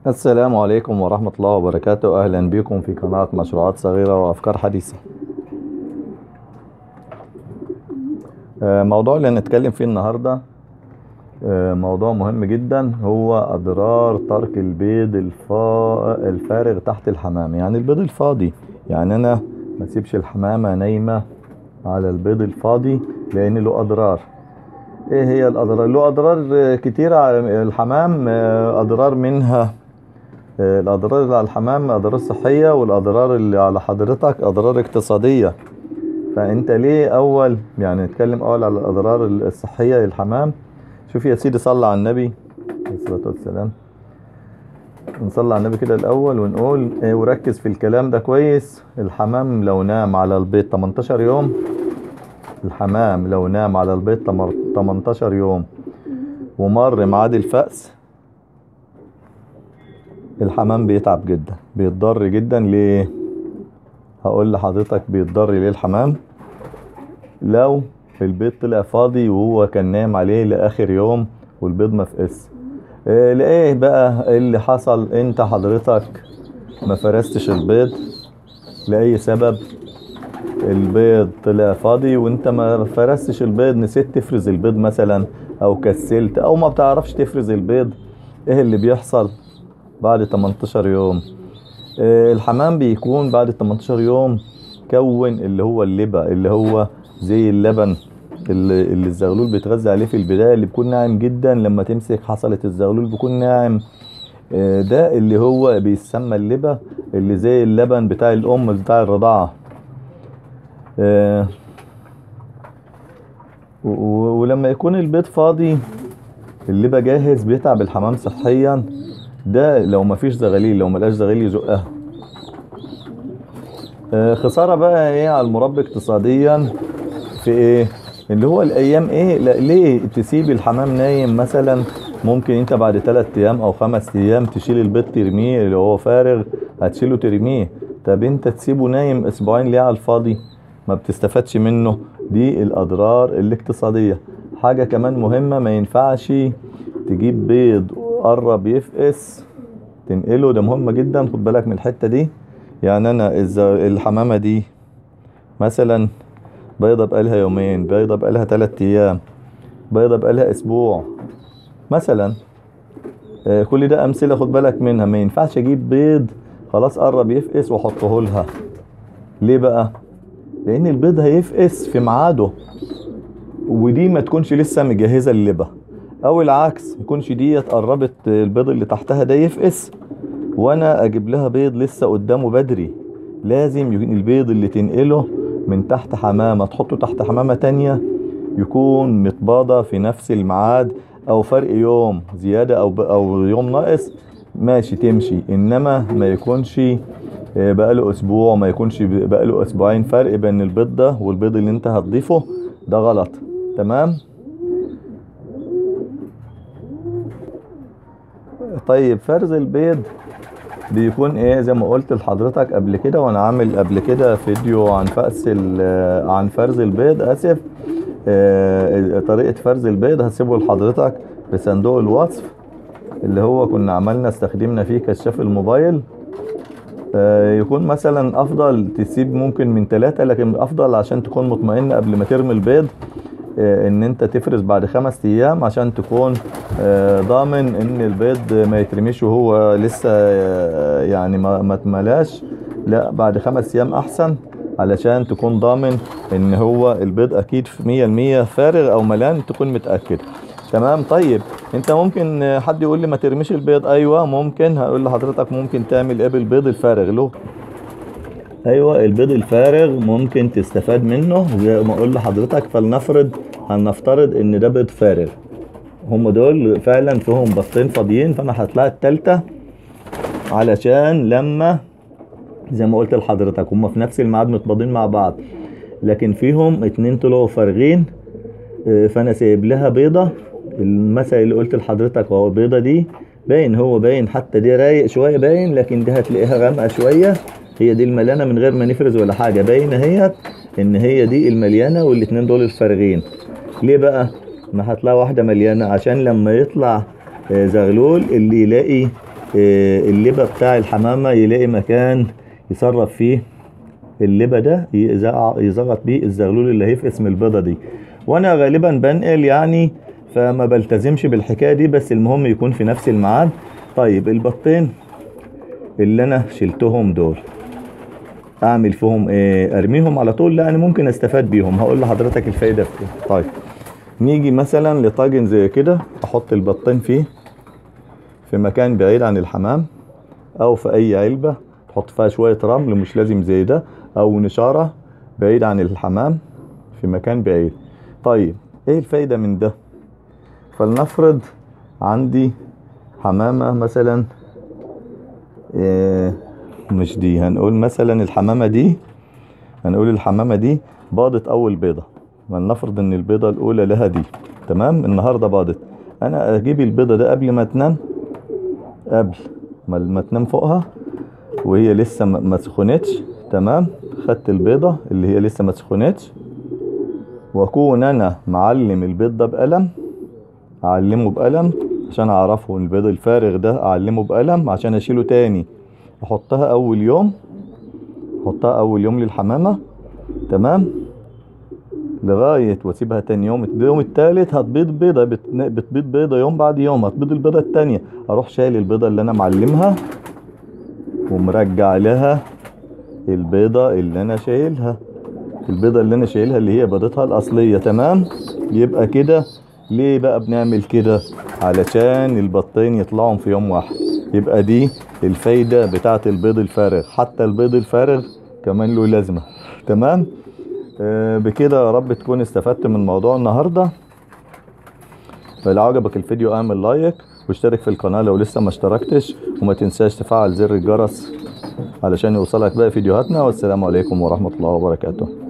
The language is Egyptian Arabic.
السلام عليكم ورحمة الله وبركاته أهلا بكم في قناة مشروعات صغيرة وأفكار حديثة آه، موضوع اللي هنتكلم فيه النهاردة آه، موضوع مهم جدا هو أضرار ترك البيض الفا... الفارغ تحت الحمام يعني البيض الفاضي يعني أنا ما اسيبش الحمامة نايمة على البيض الفاضي لأن له أضرار ايه هي الاضرار له اضرار آه، كتيرة على الحمام آه، اضرار منها آه، الاضرار اللي على الحمام اضرار صحية والاضرار اللي على حضرتك اضرار اقتصادية فانت ليه اول يعني نتكلم اول على الاضرار الصحية للحمام شوف يا سيدي صلى على النبي عليه الصلاة والسلام نصلي على النبي كده الاول ونقول إيه وركز في الكلام ده كويس الحمام لو نام على البيض 18 يوم الحمام لو نام على البيض تمر- 18 يوم ومر ميعاد الفأس الحمام بيتعب جدا بيتضر جدا ليه هقول لحضرتك بيتضر ليه الحمام لو البيض طلع فاضي وهو كان نايم عليه لاخر يوم والبيض ما فقس إيه لايه بقى اللي حصل انت حضرتك ما فرستش البيض لاي سبب البيض طلع فاضي وانت ما فرستش البيض نسيت تفرز البيض مثلا او كسلت او ما بتعرفش تفرز البيض ايه اللي بيحصل بعد 18 يوم آه، الحمام بيكون بعد 18 يوم كون اللي هو اللبا اللي هو زي اللبن اللي, اللي الزغلول بيتغذى عليه في البداية اللي بيكون ناعم جدا لما تمسك حصلة الزغلول بيكون ناعم آه، ده اللي هو بيسمى اللبا اللي زي اللبن بتاع الام بتاع الرضاعة آه، و- و- ولما يكون البيض فاضي اللبا جاهز بيتعب الحمام صحيا ده لو مفيش زغاليل لو ملقاش زغاليل يزقها آه، خسارة بقى ايه على المربي اقتصاديا في ايه اللي هو الايام ايه لا ليه تسيب الحمام نايم مثلا ممكن انت بعد 3 ايام او 5 ايام تشيل البيض ترميه اللي هو فارغ هتشيله ترميه طب انت تسيبه نايم اسبوعين ليه على الفاضي ما بتستفادش منه دي الاضرار الاقتصادية حاجة كمان مهمة ما ينفعش تجيب بيض قرب يفقس تنقله ده مهمة جدا خد بالك من الحتة دي يعني انا الز- الحمامة دي مثلا بيضة بقالها يومين بيضة بقالها تلات ايام بيضة بقالها اسبوع مثلا آه، كل ده امثلة خد بالك منها ما ينفعش اجيب بيض خلاص قرب يفقس واحطه لها ليه بقى لان البيض هيفقس في ميعاده ودي ما تكونش لسه مجهزة اللبة او العكس يكونش ديت قربت البيض اللي تحتها ده يفقس وانا اجيب لها بيض لسه قدامه بدري لازم يكون البيض اللي تنقله من تحت حمامة تحطه تحت حمامة تانية يكون متباضة في نفس الميعاد او فرق يوم زيادة او, ب... أو يوم ناقص ماشي تمشي انما ما يكونش آه، بقاله اسبوع ما يكونش ب- بقاله اسبوعين فرق بين البيض ده والبيض اللي انت هتضيفه ده غلط تمام طيب فرز البيض بيكون ايه زي ما قلت لحضرتك قبل كده وانا عامل قبل كده فيديو عن فأس ال- عن فرز البيض اسف آه، طريقة فرز البيض هسيبه لحضرتك في صندوق الوصف اللي هو كنا عملنا استخدمنا فيه كشاف الموبايل آه، يكون مثلا افضل تسيب ممكن من ثلاثة لكن افضل عشان تكون مطمئن قبل ما ترمي البيض آه، ان انت تفرز بعد خمس ايام عشان تكون آه، ضامن ان البيض ما يترميش وهو لسه آه، يعني ما ما اتملاش لا بعد خمس ايام احسن علشان تكون ضامن ان هو البيض اكيد في مية المية فارغ او ملان تكون متأكد تمام طيب انت ممكن آه، حد يقول لي ما ترميش البيض ايوه ممكن هقول لحضرتك ممكن تعمل ايه بالبيض الفارغ له ايوه البيض الفارغ ممكن تستفاد منه زي ما اقول لحضرتك فلنفرض هنفترض ان ده بيض فارغ هم دول فعلا فيهم بيضتين فاضيين فانا هطلع التالتة علشان لما زي ما قلت لحضرتك هم في نفس الميعاد متباضين مع بعض لكن فيهم اتنين طلعوا فارغين اه، فانا سايب لها بيضة المثل اللي قلت لحضرتك هو البيضة دي باين هو باين حتى دي رايق شوية باين لكن دي هتلاقيها غامقة شوية هي دي المليانة من غير ما نفرز ولا حاجة باينة هي ان هي دي المليانة والاتنين دول الفارغين ليه بقى ما هتلاقي واحدة مليانة عشان لما يطلع آه، زغلول اللي يلاقي آه، اللبة بتاع الحمامة يلاقي مكان يصرف فيه اللبة ده يزع- يزغط بيه الزغلول اللي هيفقس من البيضة دي وانا غالبا بنقل يعني فما بلتزمش بالحكاية دي بس المهم يكون في نفس الميعاد طيب البطين اللي انا شلتهم دول اعمل فيهم ايه ارميهم على طول لا انا ممكن استفاد بيهم هقول لحضرتك الفايدة في ايه طيب نيجي مثلا لطاجن زي كده احط البطين فيه في مكان بعيد عن الحمام او في اي علبة تحط فيها شوية رمل مش لازم زي ده او نشارة بعيد عن الحمام في مكان بعيد طيب ايه الفايدة من ده فلنفرض عندي حمامة مثلا إيه مش دي هنقول مثلا الحمامة دي هنقول الحمامة دي باضت أول بيضة ولنفرض إن البيضة الأولى لها دي تمام النهاردة باضت أنا أجيب البيضة ده قبل ما تنام قبل ما ما تنام فوقها وهي لسه ما ما سخنتش تمام خدت البيضة اللي هي لسه ما سخنتش واكون انا معلم البيض ده بقلم اعلمه بقلم عشان اعرفه البيض الفارغ ده اعلمه بقلم عشان اشيله تاني احطها اول يوم احطها اول يوم للحمامة تمام لغاية واسيبها تاني يوم اليوم التالت هتبيض بيضة بتن- بتبيض بيضة يوم بعد يوم هتبيض البيضة التانية اروح شايل البيضة اللي انا معلمها ومرجع لها البيضة اللي انا شايلها البيضة اللي انا شايلها اللي هي بيضتها الاصلية تمام يبقى كده ليه بقى بنعمل كده علشان البطين يطلعوا في يوم واحد يبقى دي الفايدة بتاعة البيض الفارغ حتى البيض الفارغ كمان له لازمة تمام آه بكده يا رب تكون استفدت من موضوع النهاردة فلو عجبك الفيديو اعمل لايك واشترك في القناة لو لسه ما اشتركتش وما تنساش تفعل زر الجرس علشان يوصلك باقي فيديوهاتنا والسلام عليكم ورحمة الله وبركاته